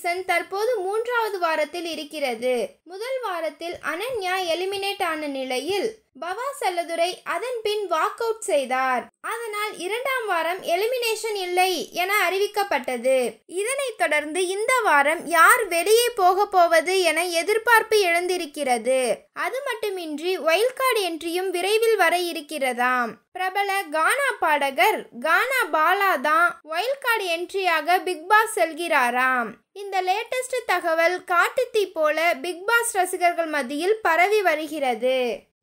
season தற்போது மூன்றாவது வாரத்தில் இருக்கிறது முதல் வாரத்தில் அனன்யா எலிமினேட் ஆன நிலையில் பவா செல்லதுரை அதன் பின் வாக் அவுட் செய்தார் அதனால் இரண்டாம் வாரம் எலிமினேஷன் இல்லை என அறிவிக்கப்பட்டது இதனைத் தொடர்ந்து இந்த வாரம் யார் வெளியே போக போவது என எதிர்பார்ப்பு எழுந்திருக்கிறது அது மட்டுமின்றி வைல்ட் கார்டு என்ட்ரியும் விரைவில் வர இருக்கிறதாம் பிரபல கானா பாடகர் கானா பாலா தான் வைல்ட் கார்டு என்ட்ரியாக பிக் பாஸ் செல்கிறாராம் இந்த லேட்டஸ்ட் தகவல் காட்டுத்தீ போல பிக் பாஸ் ரசிகர்கள் மத்தியில் பரவி வருகிறது